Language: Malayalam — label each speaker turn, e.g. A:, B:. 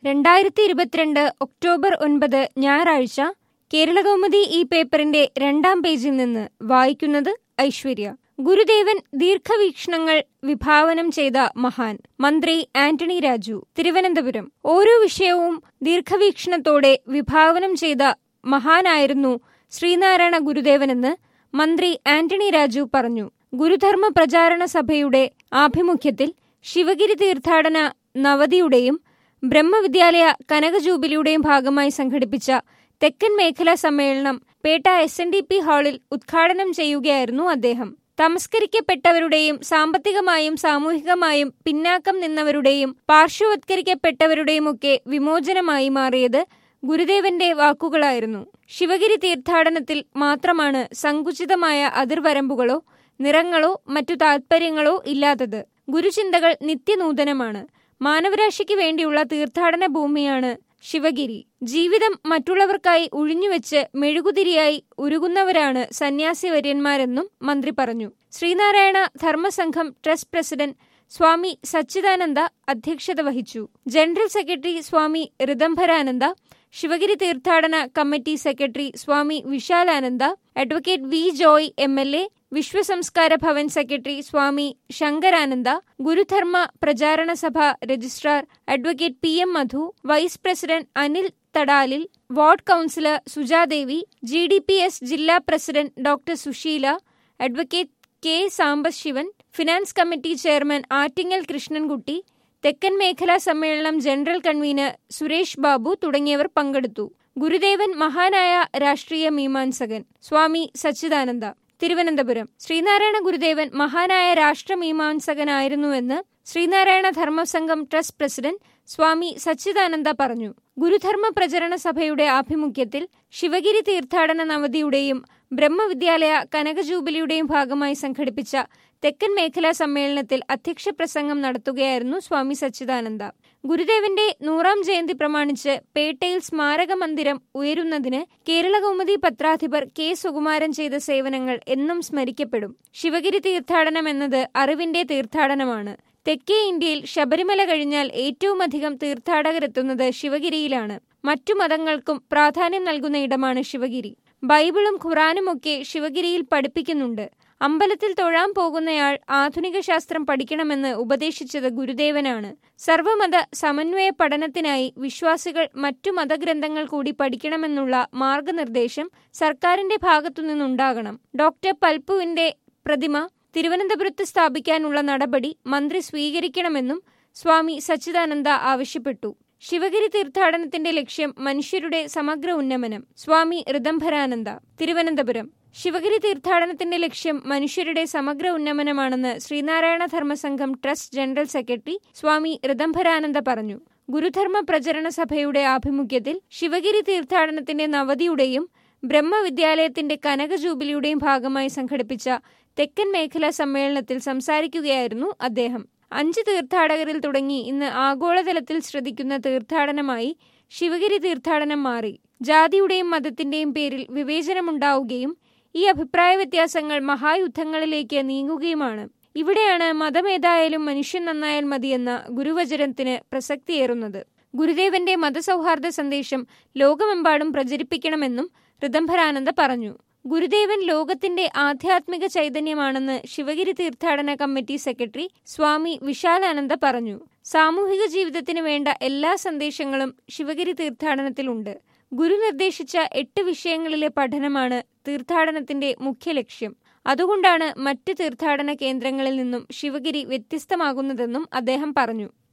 A: രണ്ടായിരത്തി ഇരുപത്തിരണ്ട് ഒക്ടോബർ ഒൻപത് ഞായറാഴ്ച കേരളകൗമുദി ഈ പേപ്പറിന്റെ രണ്ടാം പേജിൽ നിന്ന് വായിക്കുന്നത് ഐശ്വര്യ ഗുരുദേവൻ ദീർഘവീക്ഷണങ്ങൾ വിഭാവനം ചെയ്ത മഹാൻ മന്ത്രി ആന്റണി രാജു തിരുവനന്തപുരം ഓരോ വിഷയവും ദീർഘവീക്ഷണത്തോടെ വിഭാവനം ചെയ്ത മഹാനായിരുന്നു ശ്രീനാരായണ ഗുരുദേവനെന്ന് മന്ത്രി ആന്റണി രാജു പറഞ്ഞു ഗുരുധർമ്മ പ്രചാരണ സഭയുടെ ആഭിമുഖ്യത്തിൽ ശിവഗിരി തീർത്ഥാടന നവതിയുടെയും ബ്രഹ്മവിദ്യാലയ കനകജൂബിലിയുടെയും ഭാഗമായി സംഘടിപ്പിച്ച തെക്കൻ മേഖലാ സമ്മേളനം Pettah S N D P ഹാളിൽ ഉദ്ഘാടനം ചെയ്യുകയായിരുന്നു അദ്ദേഹം തമസ്കരിക്കപ്പെട്ടവരുടെയും സാമ്പത്തികമായും സാമൂഹികമായും പിന്നാക്കം നിന്നവരുടെയും പാർശ്വവത്കരിക്കപ്പെട്ടവരുടെയുമൊക്കെ വിമോചനമായി മാറിയത് ഗുരുദേവന്റെ വാക്കുകളായിരുന്നു ശിവഗിരി തീർത്ഥാടനത്തിൽ മാത്രമാണ് സങ്കുചിതമായ അതിർവരമ്പുകളോ നിറങ്ങളോ മറ്റു താൽപ്പര്യങ്ങളോ ഇല്ലാത്തത് ഗുരുചിന്തകൾ നിത്യനൂതനമാണ് മാനവരാശിക്ക് വേണ്ടിയുള്ള തീർത്ഥാടന ഭൂമിയാണ് ശിവഗിരി ജീവിതം മറ്റുള്ളവർക്കായി ഉഴിഞ്ഞുവെച്ച് മെഴുകുതിരിയായി ഉരുകുന്നവരാണ് സന്യാസിവര്യന്മാരെന്നും മന്ത്രി പറഞ്ഞു ശ്രീനാരായണ ധർമ്മസംഘം ട്രസ്റ്റ് പ്രസിഡന്റ് സ്വാമി സച്ചിദാനന്ദ അധ്യക്ഷത വഹിച്ചു ജനറൽ സെക്രട്ടറി സ്വാമി ഋതംഭരാനന്ദ ശിവഗിരി തീർത്ഥാടന committee secretary Swami Vishalananda advocate V Joy M L A Vishwasamskara Bhavan secretary Swami Sankarananda Gurudharma Pracharana Sabha registrar advocate P M Madhu vice president Anil Thadalil ward councillor Sujadevi G D P S ജില്ലാ president doctor Susheela advocate K Sambasivan finance committee chairman Attingal Krishnankutty തെക്കൻ മേഖലാ സമ്മേളനം ജനറൽ കൺവീനർ സുരേഷ് ബാബു തുടങ്ങിയവർ പങ്കെടുത്തു ഗുരുദേവൻ മഹാനായ രാഷ്ട്രീയ മീമാംസകൻ സ്വാമി സച്ചിദാനന്ദ തിരുവനന്തപുരം ശ്രീനാരായണ ഗുരുദേവൻ മഹാനായ രാഷ്ട്രമീമാംസകനായിരുന്നുവെന്ന് ശ്രീനാരായണ ധർമ്മസംഘം ട്രസ്റ്റ് പ്രസിഡന്റ് സ്വാമി സച്ചിദാനന്ദ പറഞ്ഞു ഗുരുധർമ്മ പ്രചരണ സഭയുടെ ആഭിമുഖ്യത്തിൽ ശിവഗിരി തീർത്ഥാടന നവതിയുടെയും ബ്രഹ്മവിദ്യാലയ കനകജൂബിലിയുടെയും ഭാഗമായി സംഘടിപ്പിച്ച തെക്കൻ മേഖലാ സമ്മേളനത്തിൽ അധ്യക്ഷ പ്രസംഗം നടത്തുകയായിരുന്നു സ്വാമി സച്ചിദാനന്ദ ഗുരുദേവന്റെ നൂറാം ജയന്തി പ്രമാണിച്ച് പേട്ടയിൽ സ്മാരക മന്ദിരം ഉയരുന്നതിന് കേരളകൗമുദി പത്രാധിപർ കെ സുകുമാരൻ ചെയ്ത സേവനങ്ങൾ എന്നും സ്മരിക്കപ്പെടും ശിവഗിരി തീർത്ഥാടനം എന്നത് അറിവിന്റെ തീർത്ഥാടനമാണ് തെക്കേ ഇന്ത്യയിൽ ശബരിമല കഴിഞ്ഞാൽ ഏറ്റവുമധികം തീർത്ഥാടകരെത്തുന്നത് ശിവഗിരിയിലാണ് മറ്റു മതങ്ങൾക്കും പ്രാധാന്യം നൽകുന്ന ഇടമാണ് ശിവഗിരി ബൈബിളും ഖുറാനുമൊക്കെ ശിവഗിരിയിൽ പഠിപ്പിക്കുന്നുണ്ട് അമ്പലത്തിൽ തൊഴാൻ പോകുന്നയാൾ ആധുനിക ശാസ്ത്രം പഠിക്കണമെന്ന് ഉപദേശിച്ചത് ഗുരുദേവനാണ് സർവമത സമന്വയ പഠനത്തിനായി വിശ്വാസികൾ മറ്റു മതഗ്രന്ഥങ്ങൾ കൂടി പഠിക്കണമെന്നുള്ള മാർഗനിർദ്ദേശം സർക്കാരിന്റെ ഭാഗത്തുനിന്നുണ്ടാകണം ഡോക്ടർ പൽപുവിന്റെ പ്രതിമ തിരുവനന്തപുരത്ത് സ്ഥാപിക്കാനുള്ള നടപടി മന്ത്രി സ്വീകരിക്കണമെന്നും സ്വാമി സച്ചിദാനന്ദ ആവശ്യപ്പെട്ടു ശിവഗിരി തീർത്ഥാടനത്തിന്റെ ലക്ഷ്യം മനുഷ്യരുടെ സമഗ്ര ഉന്നമനം സ്വാമി ഋതംഭരാനന്ദ തിരുവനന്തപുരം ശിവഗിരി തീർത്ഥാടനത്തിന്റെ ലക്ഷ്യം മനുഷ്യരുടെ സമഗ്ര ഉന്നമനമാണെന്ന് Sreenarayana Dharmasangham trust general secretary Swami Rithambharananda പറഞ്ഞു ഗുരുധർമ്മ പ്രചരണ സഭയുടെ ആഭിമുഖ്യത്തിൽ ശിവഗിരി തീർത്ഥാടനത്തിന്റെ നവതിയുടെയും ബ്രഹ്മവിദ്യാലയത്തിന്റെ കനക ജൂബിലിയുടെയും ഭാഗമായി സംഘടിപ്പിച്ച തെക്കൻ മേഖലാ സമ്മേളനത്തിൽ സംസാരിക്കുകയായിരുന്നു അദ്ദേഹം അഞ്ച് തീർത്ഥാടകരിൽ തുടങ്ങി ഇന്ന് ആഗോളതലത്തിൽ ശ്രദ്ധിക്കുന്ന തീർത്ഥാടനമായി ശിവഗിരി തീർത്ഥാടനം മാറി ജാതിയുടെയും മതത്തിന്റെയും പേരിൽ വിവേചനമുണ്ടാവുകയും ഈ അഭിപ്രായ വ്യത്യാസങ്ങൾ മഹായുദ്ധങ്ങളിലേക്ക് നീങ്ങുകയുമാണ് ഇവിടെയാണ് മതമേതായാലും മനുഷ്യൻ നന്നായാൽ മതിയെന്ന ഗുരുവചനത്തിന് പ്രസക്തിയേറുന്നത് ഗുരുദേവന്റെ മതസൗഹാർദ്ദ സന്ദേശം ലോകമെമ്പാടും പ്രചരിപ്പിക്കണമെന്നും ഋതംഭരാനന്ദ പറഞ്ഞു ഗുരുദേവൻ ലോകത്തിന്റെ ആധ്യാത്മിക ചൈതന്യമാണെന്ന് ശിവഗിരി തീർത്ഥാടന കമ്മിറ്റി സെക്രട്ടറി സ്വാമി വിശാലാനന്ദ പറഞ്ഞു സാമൂഹിക ജീവിതത്തിന് വേണ്ട എല്ലാ സന്ദേശങ്ങളും ശിവഗിരി തീർത്ഥാടനത്തിലുണ്ട് ഗുരു നിർദ്ദേശിച്ച എട്ട് വിഷയങ്ങളിലെ പഠനമാണ് തീർത്ഥാടനത്തിന്റെ മുഖ്യ ലക്ഷ്യം അതുകൊണ്ടാണ് മറ്റ് തീർത്ഥാടന കേന്ദ്രങ്ങളിൽ നിന്നും ശിവഗിരി വ്യത്യസ്തമാകുന്നതെന്നും അദ്ദേഹം പറഞ്ഞു